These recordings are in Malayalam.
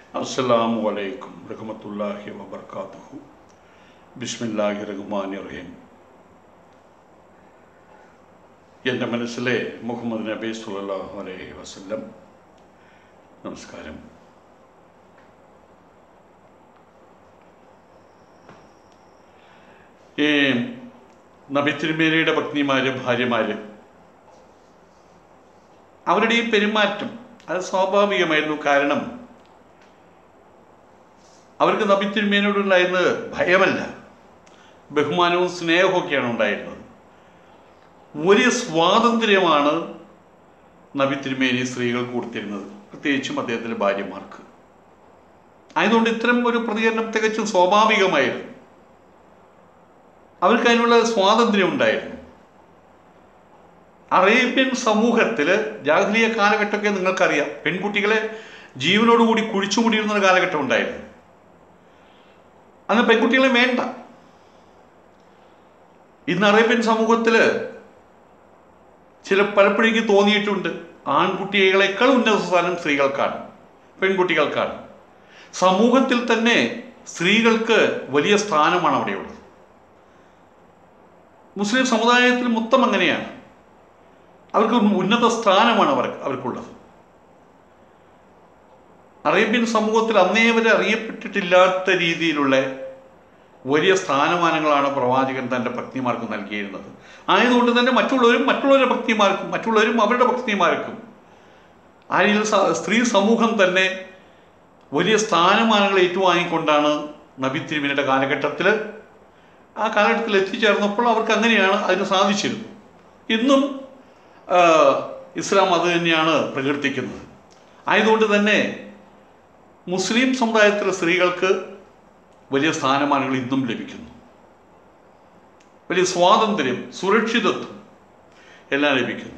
അസ്സലാമു അലൈക്കും റഹ്മത്തുല്ലാഹി വബർക്കാത്തുഹു ബിസ്മില്ലാഹി റഹ്മാനി റഹീം എൻ്റെ മനസ്സിലെ മുഹമ്മദ് നബി സല്ലല്ലാഹു അലൈഹി വസല്ലം നമസ്കാരം ഈ നബി തിരുമേനിയുടെ പത്നിമാര് ഭാര്യമാര് അവരുടെ ഈ പെരുമാറ്റം അത് സ്വാഭാവികമായിരുന്നു കാരണം അവർക്ക് നബി തിരുമേനോടുണ്ടായിരുന്നത് ഭയമല്ല ബഹുമാനവും സ്നേഹമൊക്കെയാണ് ഉണ്ടായിരുന്നത് വലിയ സ്വാതന്ത്ര്യമാണ് നബി തിരുമേനി സ്ത്രീകൾക്ക് കൊടുത്തിരുന്നത് പ്രത്യേകിച്ചും അദ്ദേഹത്തിൻ്റെ ഭാര്യമാർക്ക് ആയതുകൊണ്ട് ഇത്തരം ഒരു പ്രതികരണം തികച്ചും സ്വാഭാവികമായിരുന്നു അവർക്ക് അതിനുള്ള സ്വാതന്ത്ര്യം ഉണ്ടായിരുന്നു അറേബ്യൻ സമൂഹത്തിൽ ജാഹ്ലിയ കാലഘട്ടമൊക്കെ നിങ്ങൾക്കറിയാം പെൺകുട്ടികളെ ജീവനോടുകൂടി കുഴിച്ചുകൂടിയിരുന്ന ഒരു കാലഘട്ടം ഉണ്ടായിരുന്നു അന്ന് പെൺകുട്ടികളെ വേണ്ട ഇന്ന് അറേബ്യൻ സമൂഹത്തിൽ ചില പലപ്പോഴും എനിക്ക് തോന്നിയിട്ടുണ്ട് ആൺകുട്ടികളെക്കാൾ ഉന്നത സ്ഥാനം സ്ത്രീകൾക്കാണ് പെൺകുട്ടികൾക്കാണ് സമൂഹത്തിൽ തന്നെ സ്ത്രീകൾക്ക് വലിയ സ്ഥാനമാണ് അവിടെയുള്ളത് മുസ്ലിം സമുദായത്തിൽ മൊത്തം അങ്ങനെയാണ് അവർക്ക് ഉന്നത സ്ഥാനമാണ് അവർ അവർക്കുള്ളത് അറേബ്യൻ സമൂഹത്തിൽ അന്നേ വരെ അറിയപ്പെട്ടിട്ടില്ലാത്ത രീതിയിലുള്ള വലിയ സ്ഥാനമാനങ്ങളാണ് പ്രവാചകൻ തൻ്റെ ഭക്തിമാർക്ക് നൽകിയിരുന്നത് ആയതുകൊണ്ട് തന്നെ മറ്റുള്ളവരും മറ്റുള്ളവരുടെ ഭക്തിമാർക്കും മറ്റുള്ളവരും അവരുടെ ഭക്തിമാർക്കും ആ രീതിയിൽ സ്ത്രീ സമൂഹം തന്നെ വലിയ സ്ഥാനമാനങ്ങൾ ഏറ്റുവാങ്ങിക്കൊണ്ടാണ് നബി തിരുമിനിയുടെ കാലഘട്ടത്തിൽ ആ കാലഘട്ടത്തിൽ എത്തിച്ചേർന്നപ്പോൾ അവർക്ക് അങ്ങനെയാണ് അതിന് സാധിച്ചിരുന്നു ഇന്നും ഇസ്ലാം അത് തന്നെയാണ് പ്രകീർത്തിക്കുന്നത് ആയതുകൊണ്ട് തന്നെ മുസ്ലിം സമുദായത്തിലെ സ്ത്രീകൾക്ക് വലിയ സ്ഥാനമാനങ്ങൾ ഇന്നും ലഭിക്കുന്നു വലിയ സ്വാതന്ത്ര്യം സുരക്ഷിതത്വം എല്ലാം ലഭിക്കുന്നു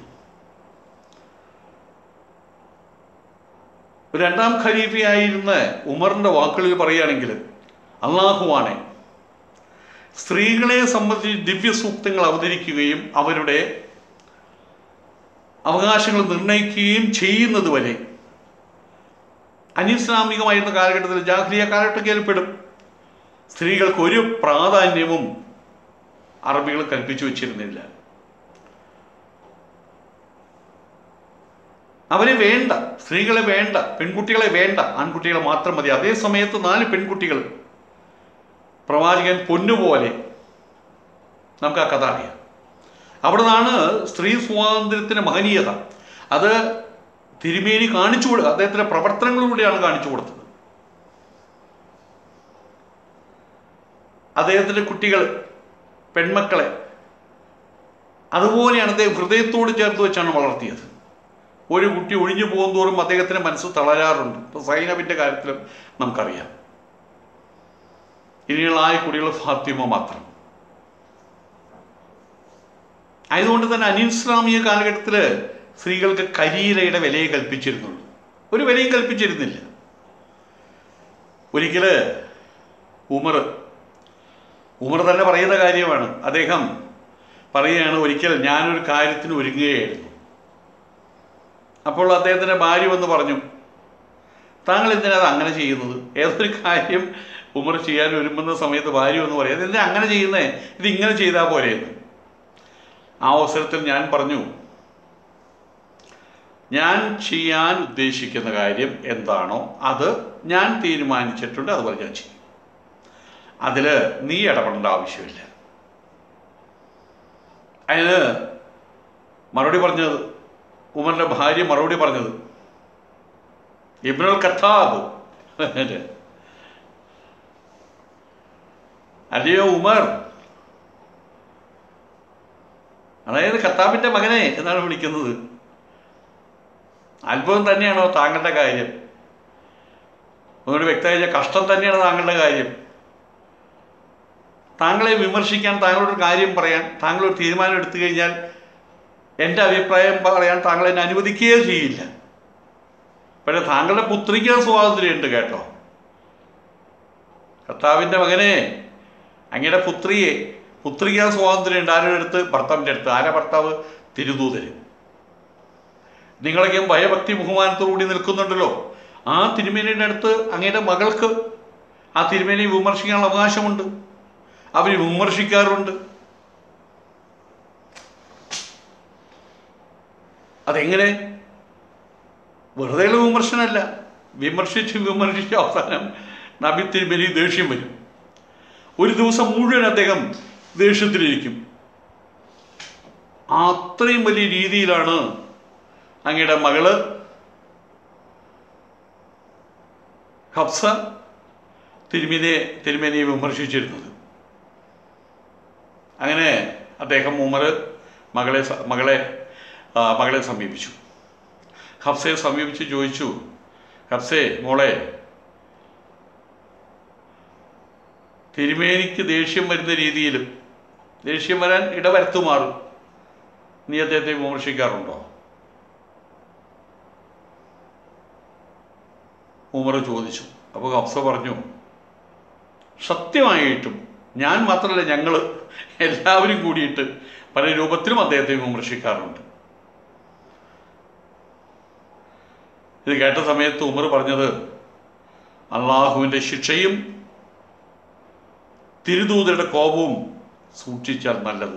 രണ്ടാം ഖലീഫയായിരുന്ന ഉമറിൻ്റെ വാക്കുകളിൽ പറയുകയാണെങ്കിൽ അള്ളാഹുവാണെ സ്ത്രീകളെ സംബന്ധിച്ച് ദിവ്യ സൂക്തങ്ങൾ അവതരിക്കുകയും അവരുടെ അവകാശങ്ങൾ നിർണ്ണയിക്കുകയും ചെയ്യുന്നത് വരെ അനിസ്ലാമികമായിരുന്ന കാലഘട്ടത്തിൽ ജാഹ്ലിയ കാലഘട്ടത്തിൽ പെടും സ്ത്രീകൾക്ക് ഒരു പ്രാധാന്യവും അറബികൾ കൽപ്പിച്ചു വച്ചിരുന്നില്ല അവരെ വേണ്ട സ്ത്രീകളെ വേണ്ട പെൺകുട്ടികളെ വേണ്ട ആൺകുട്ടികളെ മാത്രം മതി അതേ സമയത്ത് നാല് പെൺകുട്ടികൾ പ്രവാചകൻ പൊന്നുപോലെ നമുക്ക് ആ കഥ അറിയാം അവിടെ നിന്നാണ് സ്ത്രീ സ്വാതന്ത്ര്യത്തിൻ്റെ മഹനീയത അത് തിരുമേനി കാണിച്ചു കൊടുക്കുക അദ്ദേഹത്തിൻ്റെ പ്രവർത്തനങ്ങളിലൂടെയാണ് കാണിച്ചു കൊടുത്തത് അദ്ദേഹത്തിൻ്റെ കുട്ടികൾ പെൺമക്കളെ അതുപോലെയാണ് അദ്ദേഹം ഹൃദയത്തോട് ചേർത്ത് വെച്ചാണ് വളർത്തിയത് ഒരു കുട്ടി ഒഴിഞ്ഞു പോകുന്തോറും അദ്ദേഹത്തിൻ്റെ മനസ്സ് തളരാറുണ്ട് ഇപ്പോൾ സൈനബിൻ്റെ കാര്യത്തിലും നമുക്കറിയാം ഇനിയുള്ള ആ കുട്ടികൾ ഫാത്തിമ മാത്രം ആയതുകൊണ്ട് തന്നെ അനിസ്ലാമിക കാലഘട്ടത്തിൽ സ്ത്രീകൾക്ക് കരിയിലയുടെ വിലയെ കൽപ്പിച്ചിരുന്നുള്ളൂ ഒരു വിലയും കൽപ്പിച്ചിരുന്നില്ല ഒരിക്കൽ ഉമർ ഉമർ തന്നെ പറയുന്ന കാര്യമാണ് അദ്ദേഹം പറയുകയാണ് ഒരിക്കൽ ഞാനൊരു കാര്യത്തിന് ഒരുങ്ങുകയായിരുന്നു അപ്പോൾ അദ്ദേഹത്തിൻ്റെ ഭാര്യ വന്ന് പറഞ്ഞു താങ്കൾ എന്തിനാണ് അങ്ങനെ ചെയ്യുന്നത് ഏതൊരു കാര്യം ഉമർ ചെയ്യാൻ ഒരുമ്പുന്ന സമയത്ത് ഭാര്യ വന്ന് പറയും അതെന്താ അങ്ങനെ ചെയ്യുന്നേ ഇത് ഇങ്ങനെ ചെയ്താൽ പോരെയെന്ന് ആ അവസരത്തിൽ ഞാൻ പറഞ്ഞു ഞാൻ ചെയ്യാൻ ഉദ്ദേശിക്കുന്ന കാര്യം എന്താണോ അത് ഞാൻ തീരുമാനിച്ചിട്ടുണ്ട് അതുപോലെ ഞാൻ ചെയ്യും അതിൽ നീ ഇടപെടേണ്ട ആവശ്യമില്ല അതിന് മറുപടി പറഞ്ഞത് ഉമറിൻ്റെ ഭാര്യ മറുപടി പറഞ്ഞത് ഇബ്നുൽ കത്താബ് അല്ലയോ ഉമർ അതായത് ഖത്താബിൻ്റെ മകനെ എന്നാണ് വിളിക്കുന്നത് അത്ഭുതം തന്നെയാണോ താങ്കളുടെ കാര്യം ഒന്നുകൂടി വ്യക്തമായ കഷ്ടം തന്നെയാണ് താങ്കളുടെ കാര്യം താങ്കളെ വിമർശിക്കാൻ താങ്കളോട് കാര്യം പറയാൻ താങ്കൾ ഒരു തീരുമാനം എടുത്തു കഴിഞ്ഞാൽ എൻ്റെ അഭിപ്രായം പറയാൻ താങ്കൾ എന്നെ അനുവദിക്കുകയേ ചെയ്യില്ല പക്ഷേ താങ്കളുടെ പുത്രിക്ക് സ്വാതന്ത്ര്യമുണ്ട് കേട്ടോ കർത്താവിൻ്റെ മകനെ അങ്ങയുടെ പുത്രിയെ പുത്രിക സ്വാതന്ത്ര്യമുണ്ട് ആരുടെ അടുത്ത് ഭർത്താവിൻ്റെ അടുത്ത് ആരാ ഭർത്താവ് തിരുദൂതര് നിങ്ങളൊക്കെ ഭയഭക്തി ബഹുമാനത്തോടുകൂടി നിൽക്കുന്നുണ്ടല്ലോ ആ തിരുമേനിയുടെ അടുത്ത് അങ്ങയുടെ മകൾക്ക് ആ തിരുമേനിയെ വിമർശിക്കാനുള്ള അവകാശമുണ്ട് അവർ വിമർശിക്കാറുണ്ട് അതെങ്ങനെ വെറുതെയുള്ള വിമർശനമല്ല വിമർശിച്ച് വിമർശിച്ച് അവസാനം നബി തിരുമേനി ദേഷ്യം വരും ഒരു ദിവസം മുഴുവൻ അദ്ദേഹം ദേഷ്യത്തിലിരിക്കും അത്രയും വലിയ രീതിയിലാണ് അങ്ങയുടെ മകള് ഹഫ്സ തിരുമേനിയെ തിരുമേനിയെ വിമർശിച്ചിരുന്നത് അങ്ങനെ അദ്ദേഹം ഉമർ മകളെ സ- മകളെ ആ, മകളെ സമീപിച്ചു ഹഫ്സയെ സമീപിച്ച് ചോദിച്ചു ഹഫ്സേ മോളെ തിരുമേനിക്ക് ദേഷ്യം വരുന്ന രീതിയിൽ ദേഷ്യം വരാൻ ഇടവരുത്തുമാറും നീ അദ്ദേഹത്തെ വിമർശിക്കാറുണ്ടോ ഉമർ ചോദിച്ചു അപ്പോൾ ഹഫ്സ പറഞ്ഞു സത്യമായിട്ടും ഞാൻ മാത്രമല്ല ഞങ്ങൾ എല്ലാവരും കൂടിയിട്ട് പല രൂപത്തിലും അദ്ദേഹത്തെ വിമർശിക്കാറുണ്ട് ഇത് കേട്ട സമയത്ത് ഉമർ പറഞ്ഞത് അള്ളാഹുവിൻ്റെ ശിക്ഷയും തിരുദൂതരുടെ കോപവും സൂക്ഷിച്ചാൽ നല്ലത്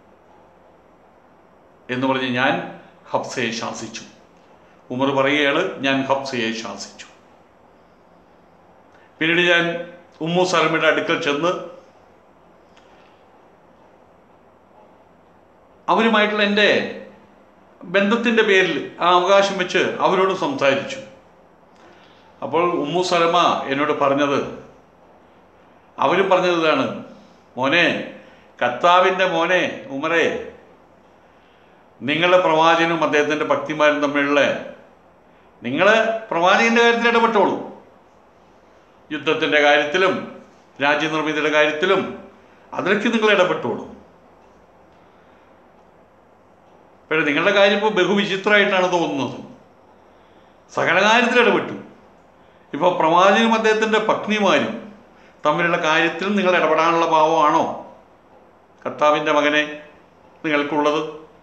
എന്ന് പറഞ്ഞ് ഞാൻ ഹബ്സയെ ശാസിച്ചു ഉമർ പറയുകയാണ് ഞാൻ ഹബ്സയെ ശാസിച്ചു പിന്നീട് ഞാൻ ഉമ്മു സലമയുടെ അടുക്കൽ ചെന്ന് അവരുമായിട്ടുള്ള എൻ്റെ ബന്ധത്തിൻ്റെ പേരിൽ ആ അവകാശം വെച്ച് അവരോട് സംസാരിച്ചു അപ്പോൾ ഉമ്മു സലമ എന്നോട് പറഞ്ഞത് അവരും പറഞ്ഞത് ഇതാണ് മോനെ കത്താവിൻ്റെ മോനെ ഉമറെ നിങ്ങളുടെ പ്രവാചകനും അദ്ദേഹത്തിൻ്റെ ഭക്തിമാരും തമ്മിലുള്ള നിങ്ങൾ പ്രവാചകൻ്റെ കാര്യത്തിൽ ഇടപെട്ടോളൂ യുദ്ധത്തിൻ്റെ കാര്യത്തിലും രാജ്യനിർമ്മിതിയുടെ കാര്യത്തിലും അതിലൊക്കെ നിങ്ങൾ ഇടപെട്ടോളൂ പക്ഷേ നിങ്ങളുടെ കാര്യം ഇപ്പോൾ ബഹുവിചിത്രമായിട്ടാണ് തോന്നുന്നത് സകല കാര്യത്തിൽ ഇടപെട്ടു ഇപ്പോൾ പ്രവാചകനും അദ്ദേഹത്തിൻ്റെ പത്നിമാരും തമ്മിലുള്ള കാര്യത്തിൽ നിങ്ങൾ ഇടപെടാനുള്ള ഭാവമാണോ കർത്താവിൻ്റെ മകനെ നിങ്ങൾക്കുള്ളത്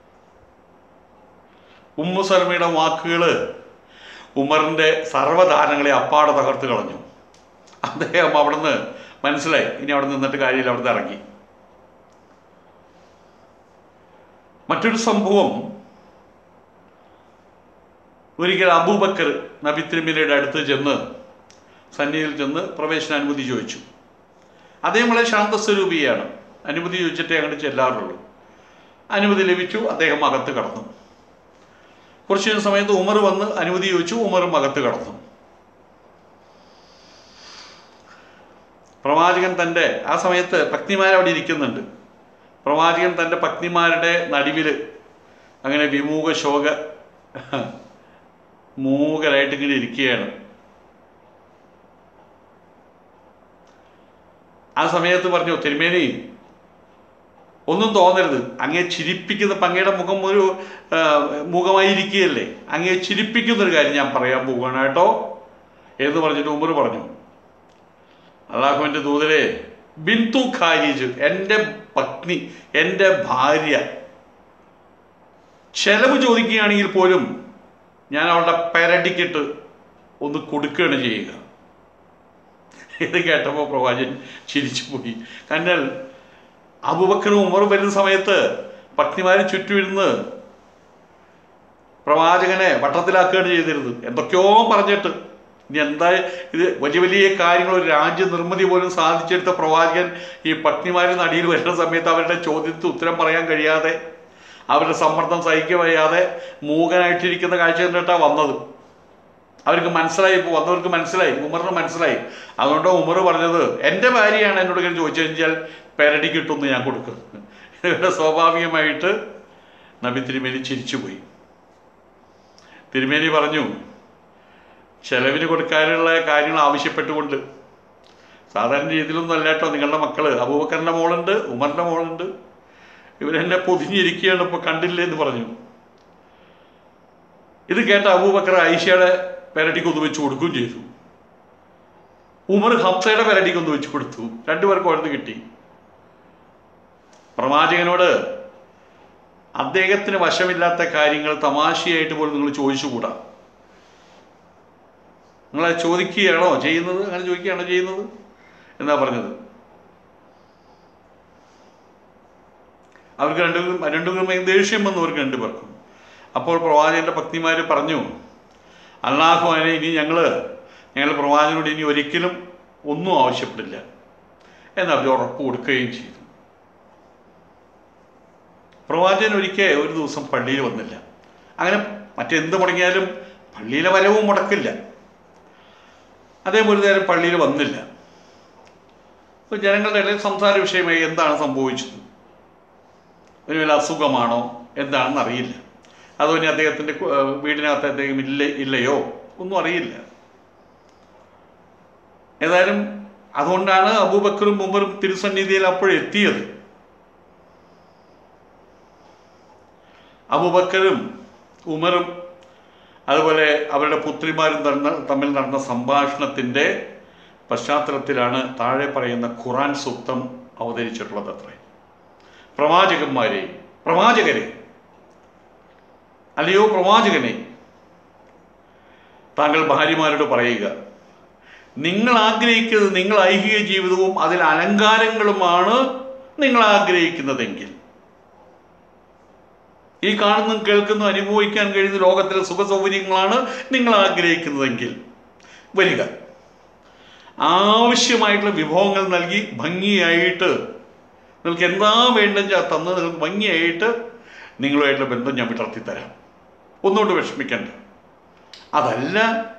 ഉമ്മു സലമയുടെ വാക്കുകൾ ഉമറിൻ്റെ സർവ്വധാരങ്ങളെ അപ്പാടെ തകർത്ത് കളഞ്ഞു അദ്ദേഹം അവിടുന്ന് മനസ്സിലായി ഇനി അവിടെ നിന്നിട്ട് കാര്യമില്ല അവിടുന്ന് ഇറങ്ങി മറ്റൊരു സംഭവം ഒരിക്കൽ അബൂബക്കർ നബി തിരുമലയുടെ അടുത്ത് ചെന്ന് സന്നിധിയിൽ ചെന്ന് പ്രവേശനാനുമതി ചോദിച്ചു അദ്ദേഹം വളരെ ശാന്തസ്വരൂപിയാണ് അനുമതി ചോദിച്ചിട്ടേ അങ്ങോട്ട് ചെല്ലാറുള്ളൂ അനുമതി ലഭിച്ചു അദ്ദേഹം അകത്ത് കടന്നു കുറച്ച് കഴിഞ്ഞ സമയത്ത് ഉമർ വന്ന് അനുമതി ചോദിച്ചു ഉമറും അകത്ത് കടന്നു പ്രവാചകൻ തൻ്റെ ആ സമയത്ത് പത്നിമാർ അവിടെ ഇരിക്കുന്നുണ്ട് പ്രവാചകൻ തൻ്റെ പത്നിമാരുടെ നടുവിൽ അങ്ങനെ വിമൂക ശോക മൂകരായിട്ട് ഇങ്ങനെ ഇരിക്കുകയാണ് ആ സമയത്ത് പറഞ്ഞു തിരുമേനി ഒന്നും തോന്നരുത് അങ്ങേ ചിരിപ്പിക്കുന്ന പങ്ങയുടെ മുഖം ഒരു ആ, മുഖമായിരിക്കുകയല്ലേ അങ്ങേ ചിരിപ്പിക്കുന്ന ഒരു കാര്യം ഞാൻ പറയാൻ പോവുകയാണ് കേട്ടോ എന്ന് പറഞ്ഞിട്ട് ഉമർ പറഞ്ഞു അള്ളാഹുവിൻ്റെ ദൂതരെ ബിന്ദു ഖാരിജ് എൻ്റെ പത്നി എൻ്റെ ഭാര്യ ചെലവ് ചോദിക്കുകയാണെങ്കിൽ പോലും ഞാൻ അവളുടെ പെരടിക്കിട്ട് ഒന്ന് കൊടുക്കുകയാണ് ചെയ്യുക ഇത് കേട്ടപ്പോൾ പ്രവാചകൻ ചിരിച്ചു പോയി കാരണം അബുബക്കറും ഉമറും വരുന്ന സമയത്ത് പത്നിമാർ ചുറ്റുമിരുന്ന് പ്രവാചകനെ വട്ടത്തിലാക്കുകയാണ് ചെയ്തിരുന്നത് എന്തൊക്കെയോ പറഞ്ഞിട്ട് ഇനി എന്താ ഇത് വലിയ വലിയ കാര്യങ്ങൾ ഒരു രാജ്യ നിർമ്മിതി പോലും സാധിച്ചെടുത്ത പ്രവാചകൻ ഈ പത്നിമാരിൽ നടിയിൽ വരുന്ന സമയത്ത് അവരുടെ ചോദ്യത്തിന് ഉത്തരം പറയാൻ കഴിയാതെ അവരുടെ സമ്മർദ്ദം സഹിക്കാൻ വയ്യാതെ മൂകനായിട്ടിരിക്കുന്ന കാഴ്ച കണ്ടിട്ടാണ് വന്നത് അവർക്ക് മനസ്സിലായി ഇപ്പോൾ വന്നവർക്ക് മനസ്സിലായി ഉമറിന് മനസ്സിലായി അതുകൊണ്ട് ഉമർ പറഞ്ഞത് എൻ്റെ ഭാര്യയാണ് എന്നോട് ഇങ്ങനെ ചോദിച്ചു കഴിഞ്ഞാൽ പെരടി കിട്ടുമെന്ന് ഞാൻ കൊടുക്കും ഇവിടെ സ്വാഭാവികമായിട്ട് നബി തിരുമേനി ചിരിച്ചുപോയി തിരുമേനി പറഞ്ഞു ചെലവിന് കൊടുക്കാനുള്ള കാര്യങ്ങൾ ആവശ്യപ്പെട്ടുകൊണ്ട് സാധാരണ രീതിയിലൊന്നും അല്ല കേട്ടോ നിങ്ങളുടെ മക്കള് അബൂബക്കറിൻ്റെ മോളുണ്ട് ഉമറിൻ്റെ മോളുണ്ട് ഇവരെന്നെ പൊതിഞ്ഞിരിക്കുകയാണ് ഇപ്പോൾ കണ്ടില്ലേ എന്ന് പറഞ്ഞു ഇത് കേട്ട അബൂബക്കർ ഐഷയുടെ പെരടിക്ക് ഒന്ന് വെച്ച് കൊടുക്കുകയും ചെയ്തു ഉമർ ഹംസയുടെ പെരടിക്ക് ഒന്ന് വെച്ച് കൊടുത്തു രണ്ടുപേർക്കും ഓരോന്ന് കിട്ടി പ്രവാചകനോട് അദ്ദേഹത്തിന് വശമില്ലാത്ത കാര്യങ്ങൾ തമാശയായിട്ട് പോലും നിങ്ങൾ ചോദിച്ചുകൂടാ നിങ്ങളത് ചോദിക്കുകയാണോ ചെയ്യുന്നത് അങ്ങനെ ചോദിക്കുകയാണോ ചെയ്യുന്നത് എന്നാ പറഞ്ഞത് അവർക്ക് രണ്ടുപേരും രണ്ടുപേരും ദേഷ്യം വന്നു അവർക്ക് രണ്ടുപേർക്കും അപ്പോൾ പ്രവാചകന്റെ പത്നിമാർ പറഞ്ഞു അള്ളാഹുവിനെ ഇനി ഞങ്ങൾ ഞങ്ങൾ പ്രവാചകനോട് ഇനി ഒരിക്കലും ഒന്നും ആവശ്യപ്പെടില്ല എന്നവർ ഉറപ്പ് കൊടുക്കുകയും ചെയ്തു പ്രവാചകൻ ഒരിക്കൽ ഒരു ദിവസം പള്ളിയിൽ വന്നില്ല അങ്ങനെ മറ്റെന്ത് മുടങ്ങിയാലും പള്ളിയിലെ വരവും മുടക്കില്ല അദ്ദേഹം ഒരു നേരം പള്ളിയിൽ വന്നില്ല അപ്പോൾ ജനങ്ങളുടെ ഇടയിൽ സംസാര വിഷയമായി എന്താണ് സംഭവിച്ചത് ഒരു വല്ല അസുഖമാണോ എന്താണെന്ന് അറിയില്ല അതോ ഇനി അദ്ദേഹത്തിൻ്റെ കു- ഏഹ് വീടിനകത്ത് അദ്ദേഹം ഇല്ല ഇല്ലയോ ഒന്നും അറിയില്ല ഏതായാലും അതുകൊണ്ടാണ് അബൂബക്കറും ഉമറും തിരുസന്നിധിയിൽ അപ്പോഴെത്തിയത് അബൂബക്കറും ഉമറും അതുപോലെ അവരുടെ പുത്രിമാരും നടന്ന തമ്മിൽ നടന്ന സംഭാഷണത്തിൻ്റെ പശ്ചാത്തലത്തിലാണ് താഴെ പറയുന്ന ഖുറാൻ സൂക്തം അവതരിച്ചിട്ടുള്ളത് അത്രേ പ്രവാചകന്മാരെ പ്രവാചകരെ അല്ലയോ പ്രവാചകനെ താങ്കൾ ഭാര്യമാരോട് പറയുക നിങ്ങൾ ആഗ്രഹിക്കുന്നത് നിങ്ങൾ ഐഹിക ജീവിതവും അതിൽ അലങ്കാരങ്ങളുമാണ് നിങ്ങൾ ആഗ്രഹിക്കുന്നതെങ്കിൽ ഈ കാണുന്നതും കേൾക്കുന്നതും അനുഭവിക്കാൻ കഴിയുന്ന ലോകത്തിലെ സുഖ സൗകര്യങ്ങളാണ് നിങ്ങൾ ആഗ്രഹിക്കുന്നതെങ്കിൽ വരിക ആവശ്യമായിട്ടുള്ള വിഭവങ്ങൾ നൽകി ഭംഗിയായിട്ട് നിങ്ങൾക്ക് എന്താ വേണ്ടെന്ന് തന്ന് നിങ്ങൾക്ക് ഭംഗിയായിട്ട് നിങ്ങളുമായിട്ടുള്ള ബന്ധം ഞാൻ വിടർത്തി തരാം ഒന്നുകൊണ്ട് വിഷമിക്കണ്ട അതല്ല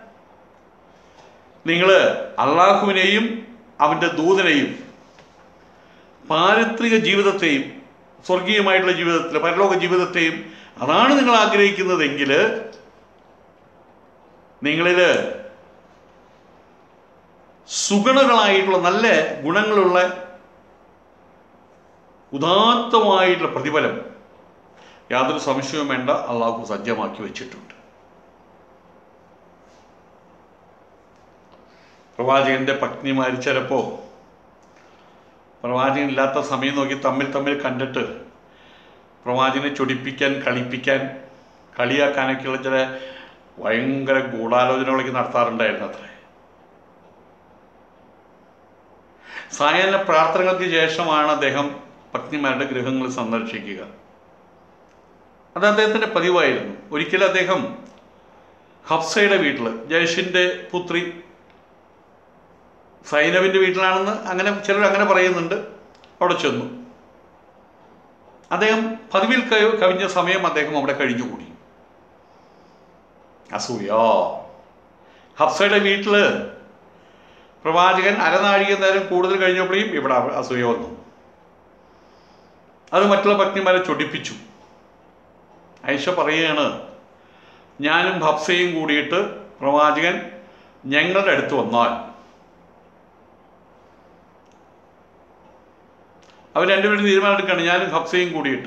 നിങ്ങൾ അള്ളാഹുവിനെയും അവൻ്റെ ദൂതനെയും പാരിത്രിക ജീവിതത്തെയും സ്വർഗീയമായിട്ടുള്ള ജീവിതത്തിൽ പരലോക ജീവിതത്തെയും അതാണ് നിങ്ങൾ ആഗ്രഹിക്കുന്നതെങ്കിൽ നിങ്ങളിൽ സുഗുണങ്ങളായിട്ടുള്ള നല്ല ഗുണങ്ങളുള്ള ഉദാത്തമായിട്ടുള്ള പ്രതിഫലം യാതൊരു സംശയവും വേണ്ട അള്ളാഹു സജ്ജമാക്കി വെച്ചിട്ടുണ്ട് പ്രവാചകന്റെ പത്നിമാർ ചിലപ്പോൾ പ്രവാചകൻ ഇല്ലാത്ത സമയം നോക്കി തമ്മിൽ തമ്മിൽ കണ്ടിട്ട് പ്രവാചകനെ ചൊടിപ്പിക്കാൻ കളിപ്പിക്കാൻ കളിയാക്കാനൊക്കെയുള്ള ചില ഭയങ്കര ഗൂഢാലോചനകളൊക്കെ നടത്താറുണ്ടായിരുന്നു അത്രേ സായാഹ്ന പ്രാർത്ഥനകൾക്ക് ശേഷമാണ് അദ്ദേഹം പത്നിമാരുടെ ഗൃഹങ്ങൾ സന്ദർശിക്കുക അത് അദ്ദേഹത്തിൻ്റെ പതിവായിരുന്നു ഒരിക്കലും അദ്ദേഹം ഹഫ്സയുടെ വീട്ടിൽ ജയഷിൻ്റെ പുത്രി സൈനവിൻ്റെ വീട്ടിലാണെന്ന് അങ്ങനെ ചിലർ അങ്ങനെ പറയുന്നുണ്ട് അവിടെ ചെന്നു അദ്ദേഹം പതിവിൽ കവി- കവിഞ്ഞ സമയം അദ്ദേഹം അവിടെ കഴിഞ്ഞുകൂടി അസൂയ ഹഫ്സയുടെ വീട്ടിൽ പ്രവാചകൻ അരനാഴിക നേരം കൂടുതൽ കഴിഞ്ഞപ്പോഴേയും ഇവിടെ അവ- അസൂയ വന്നു അത് മറ്റുള്ള പത്നിമാരെ ചൊടിപ്പിച്ചു ഐഷ പറയുകയാണ് ഞാനും ഹഫ്സയും കൂടിയിട്ട് പ്രവാചകൻ ഞങ്ങളുടെ അടുത്ത് വന്നാൽ അവർ രണ്ടുപേരും തീരുമാനമെടുക്കുകയാണ് ഞാനും ഹഫ്സയും കൂടിയിട്ട്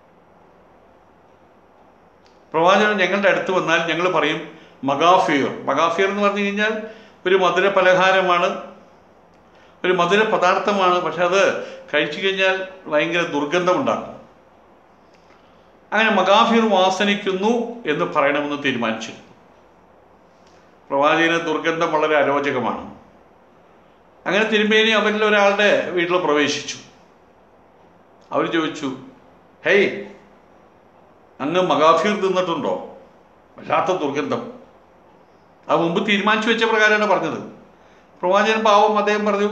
പ്രവാചകൻ ഞങ്ങളുടെ അടുത്ത് വന്നാൽ ഞങ്ങൾ പറയും മഗാഫിയർ മഗാഫിയർ എന്ന് പറഞ്ഞു കഴിഞ്ഞാൽ ഒരു മധുര പലഹാരമാണ് ഒരു മധുര പദാർത്ഥമാണ് പക്ഷെ അത് കഴിച്ചു കഴിഞ്ഞാൽ ഭയങ്കര ദുർഗന്ധമുണ്ടാകും അങ്ങനെ മഗാഫിർ വാസനിക്കുന്നു എന്ന് പറയണമെന്ന് തീരുമാനിച്ചു പ്രവാചകന് ദുർഗന്ധം വളരെ അരോചകമാണ് അങ്ങനെ തിരുമേനി അവരിൽ ഒരാളുടെ വീട്ടിൽ പ്രവേശിച്ചു അവർ ചോദിച്ചു ഹേയ് അങ്ങ് മഗാഫീർ തിന്നിട്ടുണ്ടോ വല്ലാത്ത ദുർഗന്ധം അത് മുമ്പ് തീരുമാനിച്ചു വെച്ച പ്രകാരമാണ് പറഞ്ഞത് പ്രവാചകൻ പാവം അദ്ദേഹം പറഞ്ഞു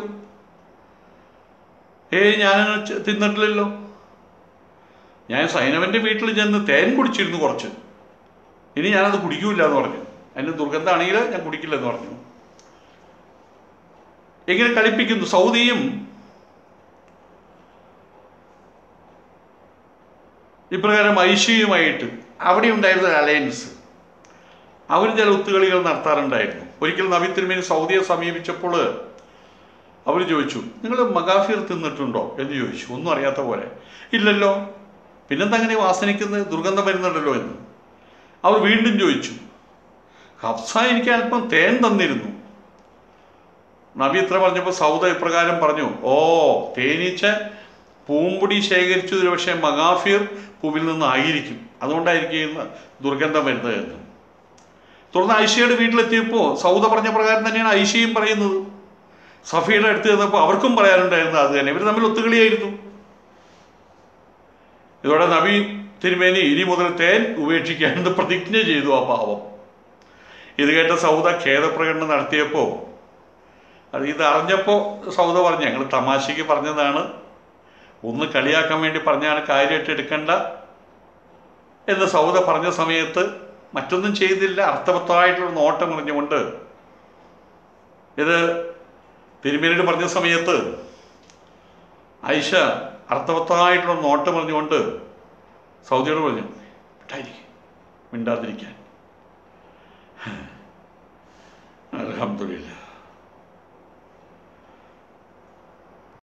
ഏയ് ഞാൻ തിന്നിട്ടില്ലല്ലോ ഞാൻ സൈനവൻ്റെ വീട്ടിൽ ചെന്ന് തേൻ കുടിച്ചിരുന്നു കുറച്ച് ഇനി ഞാനത് കുടിക്കൂല എന്ന് പറഞ്ഞു അതിന് ദുർഗന്ധമാണെങ്കിൽ ഞാൻ കുടിക്കില്ല എന്ന് പറഞ്ഞു എങ്ങനെ കളിപ്പിക്കുന്നു സൗദിയും ഇപ്രകാരം ഐശ്വര്യമായിട്ട് അവിടെ ഉണ്ടായിരുന്ന ഒരു അലയൻസ് അവർ ചില ഒത്തുകളികൾ നടത്താറുണ്ടായിരുന്നു ഒരിക്കൽ നബി തിരുമേനി സൗദിയെ സമീപിച്ചപ്പോൾ അവർ ചോദിച്ചു നിങ്ങൾ മഗാഫിർ തിന്നിട്ടുണ്ടോ എന്ന് ചോദിച്ചു ഒന്നും അറിയാത്ത പോലെ ഇല്ലല്ലോ പിന്നെന്താ അങ്ങനെ വാസനിക്കുന്നത് ദുർഗന്ധം വരുന്നുണ്ടല്ലോ എന്ന് അവർ വീണ്ടും ചോദിച്ചു ഹഫ്സ എനിക്ക് അല്പം തേൻ തന്നിരുന്നു നബി ഇത്ര പറഞ്ഞപ്പോൾ സൗദ ഇപ്രകാരം പറഞ്ഞു ഓ തേനീച്ച പൂമ്പൊടി ശേഖരിച്ചത് പക്ഷേ മഗാഫിർ പൂവിൽ നിന്നായിരിക്കും അതുകൊണ്ടായിരിക്കും ഈ ദുർഗന്ധം വരുന്നത് എന്ന് തുടർന്ന് ഐഷയുടെ വീട്ടിലെത്തിയപ്പോൾ സൗദ പറഞ്ഞ പ്രകാരം തന്നെയാണ് ഐഷയും പറയുന്നത് സഫിയുടെ അടുത്ത് ചെന്നപ്പോൾ അവർക്കും പറയാനുണ്ടായിരുന്നത് അത് തന്നെ ഇവർ തമ്മിൽ ഒത്തുകളിയായിരുന്നു ഇതോടെ നബി തിരുമേനി ഇനി മുതൽ തേൻ ഉപേക്ഷിക്കാമെന്ന് പ്രതിജ്ഞ ചെയ്തു ആ പാവം ഇത് കേട്ട സൗദ ഖേദപ്രകടനം നടത്തിയപ്പോൾ അത് ഇത് അറിഞ്ഞപ്പോൾ സൗദ പറഞ്ഞു ഞങ്ങൾ തമാശയ്ക്ക് പറഞ്ഞതാണ് ഒന്ന് കളിയാക്കാൻ വേണ്ടി പറഞ്ഞാണ് കാര്യമായിട്ട് എടുക്കണ്ട എന്ന് സൗദ പറഞ്ഞ സമയത്ത് മറ്റൊന്നും ചെയ്തില്ല അർത്ഥവത്തായിട്ടുള്ള നോട്ടം പറഞ്ഞുകൊണ്ട് ഇത് തിരുമേനിയോട് പറഞ്ഞ സമയത്ത് ഐഷ അർത്ഥവത്തായിട്ടുള്ള നോട്ടം പറഞ്ഞുകൊണ്ട് സൗദിയോട് പറഞ്ഞു മിണ്ടായിരിക്കും മിണ്ടാതിരിക്കാൻ അലഹമില്ല